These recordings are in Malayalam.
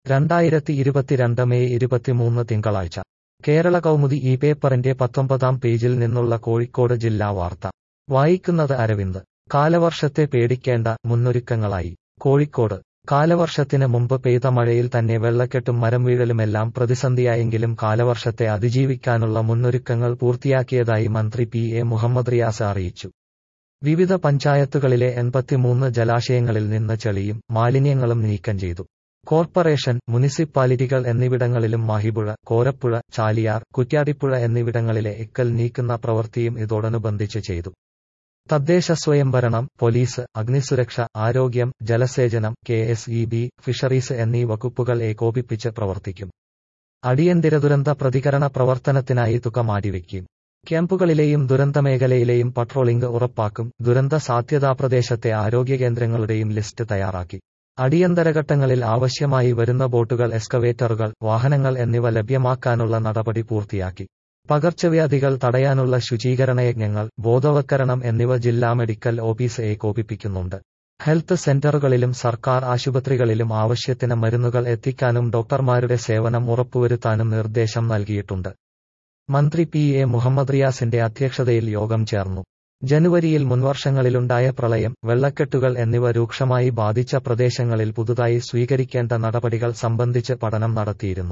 രണ്ടായിരത്തി ഇരുപത്തിരണ്ട് മെയ് ഇരുപത്തിമൂന്ന് തിങ്കളാഴ്ച കേരള കൗമുദി ഈ പേപ്പറിന്റെ പത്തൊമ്പതാം പേജിൽ നിന്നുള്ള കോഴിക്കോട് ജില്ലാ വാർത്ത വായിക്കുന്നത് അരവിന്ദ് കാലവർഷത്തെ പേടിക്കേണ്ട മുന്നൊരുക്കങ്ങളായി കോഴിക്കോട് കാലവർഷത്തിന് മുമ്പ് പെയ്ത മഴയിൽ തന്നെ വെള്ളക്കെട്ടും മരം വീഴലുമെല്ലാം പ്രതിസന്ധിയായെങ്കിലും കാലവർഷത്തെ അതിജീവിക്കാനുള്ള മുന്നൊരുക്കങ്ങൾ പൂർത്തിയാക്കിയതായി മന്ത്രി പി എ മുഹമ്മദ് റിയാസ് അറിയിച്ചു വിവിധ പഞ്ചായത്തുകളിലെ എൺപത്തിമൂന്ന് ജലാശയങ്ങളിൽ നിന്ന് ചെളിയും മാലിന്യങ്ങളും നീക്കം ചെയ്തു കോർപ്പറേഷൻ മുനിസിപ്പാലിറ്റികൾ എന്നിവിടങ്ങളിലും മാഹിപ്പുഴ കോരപ്പുഴ ചാലിയാർ കുറ്റ്യാടിപ്പുഴ എന്നിവിടങ്ങളിലെ എക്കൽ നീക്കുന്ന പ്രവൃത്തിയും ഇതോടനുബന്ധിച്ച് ചെയ്തു തദ്ദേശ സ്വയംഭരണം പോലീസ് അഗ്നിസുരക്ഷ ആരോഗ്യം ജലസേചനം K S E B fisheries എന്നീ വകുപ്പുകൾ ഏകോപിപ്പിച്ച് പ്രവർത്തിക്കും അടിയന്തര ദുരന്ത പ്രതികരണ പ്രവർത്തനത്തിനായി തുക മാറ്റിവെക്കും ക്യാമ്പുകളിലെയും ദുരന്തമേഖലയിലെയും പട്രോളിംഗ് ഉറപ്പാക്കും ദുരന്ത സാധ്യതാ പ്രദേശത്തെ ആരോഗ്യ കേന്ദ്രങ്ങളുടെയും ലിസ്റ്റ് തയ്യാറാക്കി അടിയന്തരഘട്ടങ്ങളിൽ ആവശ്യമായി വരുന്ന ബോട്ടുകൾ എക്സ്കവേറ്ററുകൾ വാഹനങ്ങൾ എന്നിവ ലഭ്യമാക്കാനുള്ള നടപടി പൂർത്തിയാക്കി പകർച്ചവ്യാധികൾ തടയാനുള്ള ശുചീകരണ യജ്ഞങ്ങൾ ബോധവൽക്കരണം എന്നിവ ജില്ലാ മെഡിക്കൽ ഓഫീസ് ഏകോപിപ്പിക്കുന്നുണ്ട് ഹെൽത്ത് സെന്ററുകളിലും സർക്കാർ ആശുപത്രികളിലും ആവശ്യത്തിന് മരുന്നുകൾ എത്തിക്കാനും ഡോക്ടർമാരുടെ സേവനം ഉറപ്പുവരുത്താനും നിർദ്ദേശം നൽകിയിട്ടുണ്ട് മന്ത്രി പി എ മുഹമ്മദ് റിയാസിന്റെ അധ്യക്ഷതയിൽ യോഗം ചേർന്നു ജനുവരിയിൽ മുൻവർഷങ്ങളിലുണ്ടായ പ്രളയം വെള്ളക്കെട്ടുകൾ എന്നിവ രൂക്ഷമായി ബാധിച്ച പ്രദേശങ്ങളിൽ പുതുതായി സ്വീകരിക്കേണ്ട നടപടികൾ സംബന്ധിച്ച് പഠനം നടത്തിയിരുന്നു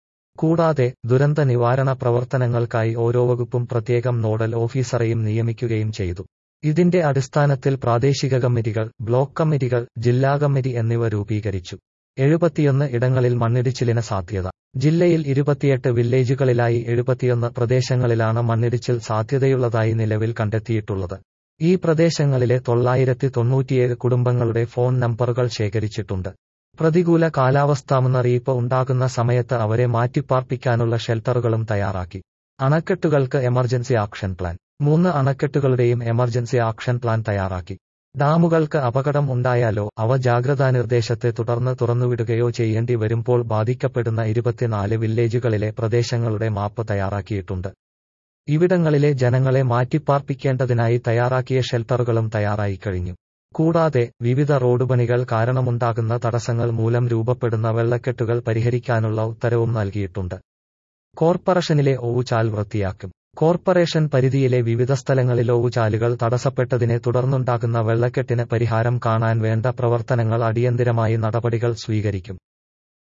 കൂടാതെ ദുരന്ത നിവാരണ പ്രവർത്തനങ്ങൾക്കായി ഓരോ വകുപ്പും പ്രത്യേകം നോഡൽ ഓഫീസറെയും നിയമിക്കുകയും ചെയ്തു ഇതിന്റെ അടിസ്ഥാനത്തിൽ പ്രാദേശിക കമ്മിറ്റികൾ ബ്ലോക്ക് കമ്മിറ്റികൾ ജില്ലാ കമ്മിറ്റി എന്നിവ രൂപീകരിച്ചു എഴുപത്തിയൊന്ന് ഇടങ്ങളിൽ മണ്ണിടിച്ചിലിന് സാധ്യത ജില്ലയിൽ ഇരുപത്തിയെട്ട് വില്ലേജുകളിലായി എഴുപത്തിയൊന്ന് പ്രദേശങ്ങളിലാണ് മണ്ണിടിച്ചിൽ സാധ്യതയുള്ളതായി നിലവിൽ കണ്ടെത്തിയിട്ടുള്ളത് ഈ പ്രദേശങ്ങളിലെ തൊള്ളായിരത്തി തൊണ്ണൂറ്റിയേഴ് കുടുംബങ്ങളുടെ ഫോൺ നമ്പറുകൾ ശേഖരിച്ചിട്ടുണ്ട് പ്രതികൂല കാലാവസ്ഥാ മുന്നറിയിപ്പ് ഉണ്ടാകുന്ന സമയത്ത് അവരെ മാറ്റിപ്പാർപ്പിക്കാനുള്ള ഷെൽട്ടറുകളും തയ്യാറാക്കി അണക്കെട്ടുകൾക്ക് എമർജൻസി ആക്ഷൻ പ്ലാൻ മൂന്ന് അണക്കെട്ടുകളുടെയും എമർജൻസി ആക്ഷൻ പ്ലാൻ തയ്യാറാക്കി ഡാമുകൾക്ക് അപകടം ഉണ്ടായാലോ അവ ജാഗ്രതാ നിർദ്ദേശത്തെ തുടർന്ന് തുറന്നുവിടുകയോ ചെയ്യേണ്ടി വരുമ്പോൾ ബാധിക്കപ്പെടുന്ന ഇരുപത്തിനാല് വില്ലേജുകളിലെ പ്രദേശങ്ങളുടെ മാപ്പ് തയ്യാറാക്കിയിട്ടുണ്ട് ഇവിടങ്ങളിലെ ജനങ്ങളെ മാറ്റിപ്പാർപ്പിക്കേണ്ടതിനായി തയ്യാറാക്കിയ ഷെൽട്ടറുകളും തയ്യാറായി കഴിഞ്ഞു കൂടാതെ വിവിധ റോഡ് പണികൾ കാരണമുണ്ടാകുന്ന തടസ്സങ്ങൾ മൂലം രൂപപ്പെടുന്ന വെള്ളക്കെട്ടുകൾ പരിഹരിക്കാനുള്ള ഉത്തരവും നൽകിയിട്ടുണ്ട് കോർപ്പറേഷനിലെ ഓവുചാൽ വൃത്തിയാക്കും കോർപ്പറേഷൻ പരിധിയിലെ വിവിധ സ്ഥലങ്ങളിൽ ഓവുചാലുകൾ തടസ്സപ്പെട്ടതിനെ തുടർന്നുണ്ടാകുന്ന വെള്ളക്കെട്ടിന് പരിഹാരം കാണാൻ വേണ്ട പ്രവർത്തനങ്ങൾ അടിയന്തിരമായി നടപടികൾ സ്വീകരിക്കും